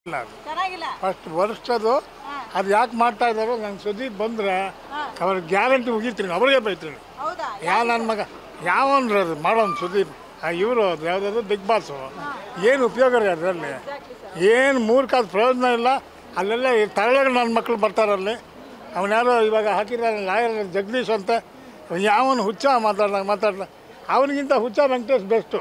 ಇಲ್ಲ ಅದು ಚೆನ್ನಾಗಿಲ್ಲ ಫಸ್ಟ್ ವರ್ಷದ್ದು ಅದು ಯಾಕೆ ಮಾಡ್ತಾ ಇದ್ದಾರೋ ನಂಗೆ ಸುದೀಪ್ ಬಂದರೆ ಅವ್ರಿಗೆ ಗ್ಯಾರಂಟಿ ಮುಗಿತೀನಿ ಅವ್ರಿಗೆ ಬೈತೀನಿ ಹೌದಾ ಯಾವ ನನ್ನ ಮಗ ಯಾವನ್ರಿ ಅದು ಮಾಡೋನು ಸುದೀಪ್ ಆ ಇವರು ಅದು ಯಾವುದಾದ್ರು ಬಿಗ್ ಬಾಸು ಏನು ಉಪಯೋಗ ರೀ ಅದರಲ್ಲಿ ಏನು ಮೂರ್ಖಾದ ಪ್ರಯೋಜನ ಇಲ್ಲ ಅಲ್ಲೆಲ್ಲ ಈ ತರಳೆಗಳು ನನ್ನ ಮಕ್ಕಳು ಬರ್ತಾರಲ್ಲಿ ಅವನ್ಯಾರೋ ಇವಾಗ ಹಾಕಿದ್ದಾರೆ ಲಾಯರ್ ಜಗದೀಶ್ ಅಂತ ಯಾವನು ಹುಚ್ಚ ಮಾತಾಡ್ದಂಗೆ ಮಾತಾಡ್ದ ಅವನಿಗಿಂತ ಹುಚ್ಚ ವೆಂಕಟೇಶ್ ಬೆಸ್ಟು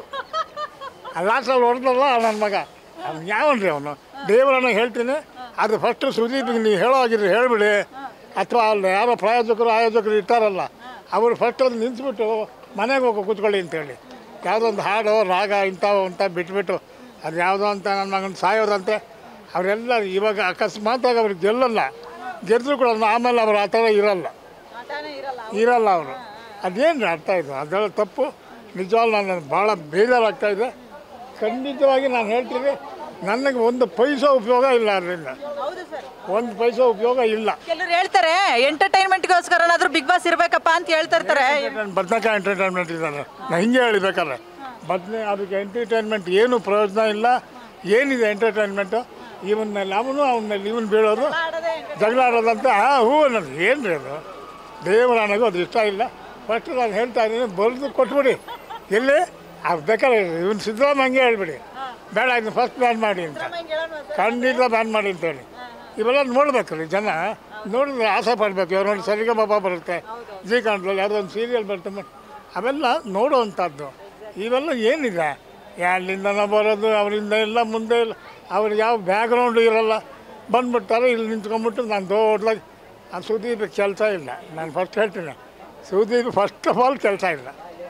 ಲಾಸ್ಟಲ್ಲಿ ಹೊಡೆದಲ್ಲ ನನ್ನ ಮಗ ಅವ್ನು ಯಾವನ್ರಿ ಅವನು ದೇವರನ್ನ ಹೇಳ್ತೀನಿ ಅದು ಫಸ್ಟು ಸುದೀಪಿಗೆ ನೀವು ಹೇಳೋ ಆಗಿದ್ರೆ ಹೇಳಿಬಿಡಿ ಅಥವಾ ಅಲ್ಲಿ ಯಾರೋ ಪ್ರಾಯೋಜಕರು ಆಯೋಜಕರು ಇರ್ತಾರಲ್ಲ ಅವರು ಫಸ್ಟ್ ಅದು ನಿಲ್ಲಿಸ್ಬಿಟ್ಟು ಮನೆಗೆ ಹೋಗಿ ಕೂತ್ಕೊಳ್ಳಿ ಅಂತೇಳಿ ಯಾವುದೋ ಒಂದು ಹಾಡು ರಾಗ ಇಂಥವು ಅಂತ ಬಿಟ್ಬಿಟ್ಟು ಅದು ಯಾವುದೋ ಅಂತ ನನ್ನ ಮಗನ ಸಾಯೋದಂತೆ ಅವರೆಲ್ಲ ಇವಾಗ ಅಕಸ್ಮಾತಾಗಿ ಅವ್ರಿಗೆ ಗೆಲ್ಲಲ್ಲ ಗೆದ್ದರೂ ಕೂಡ ಆಮೇಲೆ ಅವ್ರು ಆ ಥರ ಇರಲ್ಲ ಆಟನೇ ಇರಲ್ಲ ಇರಲ್ಲ ಅವರು ಅದೇನು ಅರ್ಥ ಇದು ಅದೆಲ್ಲ ತಪ್ಪು ನಿಜವಾಗ್ಲೂ ನಾನು ಭಾಳ ಬೇಜಾರಾಗ್ತಾ ಇದೆ ಖಂಡಿತವಾಗಿ ನಾನು ಹೇಳ್ತೀನಿ ನನಗೆ ಒಂದು ಪೈಸಾ ಉಪಯೋಗ ಇಲ್ಲ ಅದರಿಂದ ಹೌದು ಸರ್ ಒಂದು ಪೈಸಾ ಉಪಯೋಗ ಇಲ್ಲ ಕೆಲವ್ರು ಹೇಳ್ತಾರೆ ಎಂಟರ್ಟೈನ್ಮೆಂಟ್ಗೋಸ್ಕರನಾದ್ರೂ ಬಿಗ್ ಬಾಸ್ ಇರ್ಬೇಕಪ್ಪ ಅಂತ ಹೇಳ್ತಾ ಇರ್ತಾರೆ ಬದನೇಕಾಯಿ ಎಂಟರ್ಟೈನ್ಮೆಂಟ್ ಇದ್ದಾರೆ ನಾನು ಹಿಂಗೆ ಹೇಳಿಬೇಕಾದ್ರೆ ಬದನೆ ಅದಕ್ಕೆ ಎಂಟರ್ಟೈನ್ಮೆಂಟ್ ಏನು ಪ್ರಯೋಜನ ಇಲ್ಲ ಏನಿದೆ ಎಂಟರ್ಟೈನ್ಮೆಂಟು ಇವನ್ ಮೇಲೆ ಅವನು ಅವನ ಮೇಲೆ ಇವನು ಬೀಳೋದು ಜಗಳ ಆಡೋದಂತ ಆ ಹೂ ಅನ್ನೋದು ಏನು ರೀ ಅದು ದೇವರ ನನಗೂ ಅದು ಇಷ್ಟ ಇಲ್ಲ ಫಸ್ಟ್ ನಾನು ಹೇಳ್ತಾ ಇದ್ದೀನಿ ಬರೆದು ಕೊಟ್ಬಿಡಿ ಎಲ್ಲಿ ಅದು ಬೇಕಾದ್ರೆ ಇವನು ಸಿದ್ದರಾಮ ಹಂಗೆ ಹೇಳ್ಬಿಡಿ ಬೇಡ ಇದನ್ನು ಫಸ್ಟ್ ಬ್ಯಾನ್ ಮಾಡಿ ಅಂತ ಖಂಡಿತ ಬ್ಯಾನ್ ಮಾಡಿ ಅಂತೇಳಿ ಇವೆಲ್ಲ ನೋಡ್ಬೇಕು ರೀ ಜನ ನೋಡಿದ್ರೆ ಆಸೆ ಪಡಬೇಕು ಇವ್ರು ನೋಡಿ ಸರಿಗ ಬಾಬಾ ಬರುತ್ತೆ ಜಿ ಕನ್ನಡದಲ್ಲಿ ಯಾವುದೋ ಒಂದು ಸೀರಿಯಲ್ ಬರುತ್ತೆ ಮ- ಅವೆಲ್ಲ ನೋಡುವಂಥದ್ದು ಇವೆಲ್ಲ ಏನಿದೆ ಅಲ್ಲಿಂದನೋ ಬರೋದು ಅವರಿಂದ ಎಲ್ಲ ಮುಂದೆ ಇಲ್ಲ ಅವ್ರಿಗೆ ಯಾವ ಬ್ಯಾಕ್ಗ್ರೌಂಡು ಇರಲ್ಲ ಬಂದ್ಬಿಡ್ತಾರೆ ಇಲ್ಲಿ ನಿಂತ್ಕೊಂಡ್ಬಿಟ್ಟು ನಾನು ದೊಡ್ಡದಾಗಿ ಆ ಸುದೀಪಿಗೆ ಕೆಲಸ ಇಲ್ಲ ನಾನು ಫಸ್ಟ್ ಹೇಳ್ತೀನಿ ಸುದೀಪ್ ಫಸ್ಟ್ ಆಫ್ ಆಲ್ ಕೆಲಸ ಇಲ್ಲ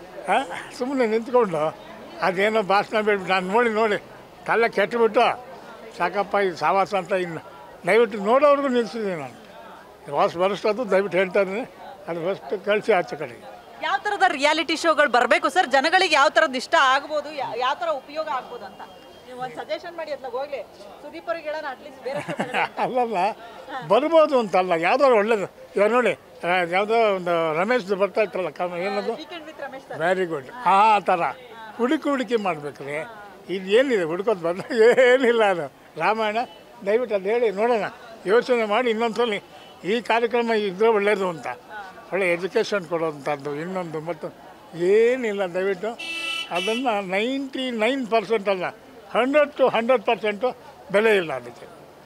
ಸುಮ್ಮನೆ ನಿಂತ್ಕೊಂಡು ಅದೇನೋ ಭಾಷಣ ಬಿಟ್ಬಿಟ್ಟು ನಾನು ನೋಡಿ ನೋಡಿ ತಲೆ ಕೆಟ್ಟುಬಿಟ್ಟು ಸಾಕಪ್ಪ ಇದು ಸಾವಾಸ ಅಂತ ಇನ್ನು ದಯವಿಟ್ಟು ನೋಡೋರ್ಗು ನಿಲ್ಸಿದ್ದೀನಿ ನಾನು ವಾಸ್ ಬರೆಸೋದು ದಯವಿಟ್ಟು ಹೇಳ್ತಾ ಇದ್ದೀನಿ ಅದು ಫಸ್ಟ್ ಕಳಿಸಿ ಆಚೆ ಕಡೆಗೆ ಯಾವ ತರದ ರಿಯಾಲಿಟಿ ಶೋಗಳು ಬರಬೇಕು ಸರ್ ಜನಗಳಿಗೆ ಯಾವ ತರದ್ ಇಷ್ಟ ಆಗ್ಬೋದು ಯಾ- ಯಾವ ತರ ಉಪಯೋಗ ಆಗ್ಬೋದು ಅಂತ ನೀವು ಒಂದು ಸಜೆಷನ್ ಮಾಡಿ ಅತ್ಲಾಗ ಹೋಗ್ಲಿ ಸುದೀಪ್ ಅವ್ರಿಗೆ ಹೇಳೋಣ ಅಟ್ಲೀಸ್ಟ್ ಬೇರೆ ಅಲ್ಲಲ್ಲ ಬರ್ಬೋದು ಅಂತಲ್ಲ ಯಾವ್ದಾದ್ರು ಒಳ್ಳೇದು ಇವಾಗ ನೋಡಿ ಆ, ಯಾವುದೋ ಒಂದು ರಮೇಶ್ದು ಬರ್ತಾ ಇತ್ತಲ್ಲ ಕಮ ಏನದು weekend with Ramesh sir very good ಆ ಥರ ಹುಡುಕಿ ಹುಡುಕಿ ಮಾಡ್ಬೇಕು ರೀ ಇದು ಏನಿದೆ ಹುಡ್ಕೋದು ಬಂದ ಏನಿಲ್ಲ ಅದು ರಾಮಾಯಣ ದಯವಿಟ್ಟು ಅದು ಹೇಳಿ ನೋಡೋಣ ಯೋಚನೆ ಮಾಡಿ ಇನ್ನೊಂದ್ಸಲ ಈ ಕಾರ್ಯಕ್ರಮ ಇದ್ರೆ ಒಳ್ಳೆಯದು ಅಂತ ಒಳ್ಳೆ ಎಜುಕೇಷನ್ ಕೊಡೋವಂಥದ್ದು ಇನ್ನೊಂದು ಮತ್ತು ಏನಿಲ್ಲ ದಯವಿಟ್ಟು ಅದನ್ನು ನೈಂಟಿ ನೈನ್ ಪರ್ಸೆಂಟ್ ಅಲ್ಲ ಹಂಡ್ರೆಡ್ ಟು ಹಂಡ್ರೆಡ್ ಪರ್ಸೆಂಟು ಬೆಲೆ ಇಲ್ಲ ಅದಕ್ಕೆ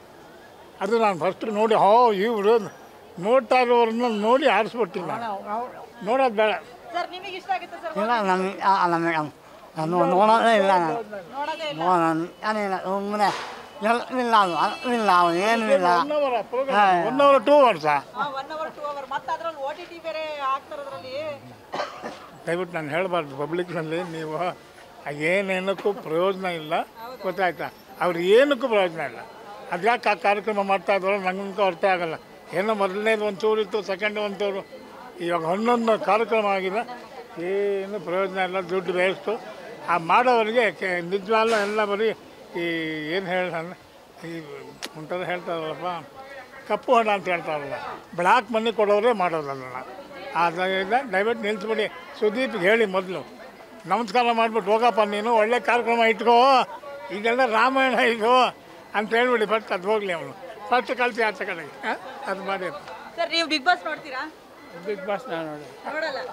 ಅದು ನಾನು ಫಸ್ಟ್ ನೋಡಿ ಹೋ ಇವರು ನೋಡ್ತಾ ಇರೋರನ್ನ ನೋಡಿ ಆರಿಸ್ಬಿಟ್ಟಿಲ್ಲ ನೋಡೋದು ಬೇಡ ಸರ್ ನಿಮಗೆ ಇಷ್ಟ ಆಗುತ್ತೆ ಸರ್ ಇಲ್ಲ ನಮಗೆ ಅಲ್ಲ ಮೇಡಮ್ ನಾನು ನೋಡೋದೇ ಇಲ್ಲ ನಾನು ನೋಡೋದೇ ಇಲ್ಲ ನೋಡೋಣ ಅದೇನಿಲ್ಲ ಸುಮ್ಮನೆ ಇಲ್ಲ ಅದು ಅದು ಇಲ್ಲ ಅವನು ಏನೂ ಇಲ್ಲ one hour programme one hour two ಅವರ್ಸಾ ಒನ್ ಅವರ್ ಟೂ ಅವರ್ ಮತ್ತೆ ಅದ್ರಲ್ಲಿ ಓ ಟಿ ಟಿ ಬೇರೆ ಆಗ್ತಾರದ್ರಲ್ಲಿ ದಯವಿಟ್ಟು ನಾನು ಹೇಳಬಾರ್ದು ಪಬ್ಲಿಕ್ನಲ್ಲಿ ನೀವು ಏನೇನಕ್ಕೂ ಪ್ರಯೋಜನ ಇಲ್ಲ ಗೊತ್ತಾಯ್ತಾ ಅವ್ರು ಏನಕ್ಕೂ ಪ್ರಯೋಜನ ಇಲ್ಲ ಅದು ಯಾಕೆ ಆ ಕಾರ್ಯಕ್ರಮ ಮಾಡ್ತಾ ಇದ್ದಾರೋ ನನಗೂ ಅರ್ಥ ಆಗಲ್ಲ ಏನೋ ಮೊದಲನೇದು ಒಂದು ಚೂರು ಇತ್ತು ಸೆಕೆಂಡ್ ಒಂದು ಚೂರು ಇವಾಗ ಹನ್ನೊಂದು ಕಾರ್ಯಕ್ರಮ ಆಗಿದೆ ಏನು ಪ್ರಯೋಜನ ಇಲ್ಲ ದುಡ್ಡು ವೇಸ್ಟು ಆ ಮಾಡೋವರಿಗೆ ಕೆ ನಿಜವಾಗ್ಲೂ ಎಲ್ಲ ಬರೀ ಈ ಏನು ಹೇಳ ಈ ಒಂಥರ ಹೇಳ್ತಾರಲ್ಲಪ್ಪ ಕಪ್ಪು ಹಣ ಅಂತ ಹೇಳ್ತಾರಲ್ಲ ಬ್ಲಾಕ್ ಮನಿ ಕೊಡೋರೇ ಮಾಡೋದಲ್ಲ ಆದ್ದರಿಂದ ದಯವಿಟ್ಟು ನಿಲ್ಲಿಸ್ಬಿಡಿ ಸುದೀಪ್ಗೆ ಹೇಳಿ ಮೊದಲು ನಮಸ್ಕಾರ ಮಾಡಿಬಿಟ್ಟು ಹೋಗಪ್ಪ ನೀನು ಒಳ್ಳೆ ಕಾರ್ಯಕ್ರಮ ಇಟ್ಕೋ ಇದೆಲ್ಲ ರಾಮಾಯಣ ಇದು ಅಂತ ಹೇಳ್ಬಿಡಿ ಫಸ್ಟ್ ಅದು ಹೋಗಲಿ ಅವನು ಫಸ್ಟ್ ಕಳಿಸಿ ಆಚೆ ಕಡೆಗೆ ಆ? ಅದು ಮಾಡಿ ಸರ್ ನೀವು ಬಿಗ್ ಬಾಸ್ ನೋಡ್ತೀರಾ ಬಿಗ್ ಬಾಸ್ ನಾನು ನೋಡಿ ನೋಡಲ್ಲ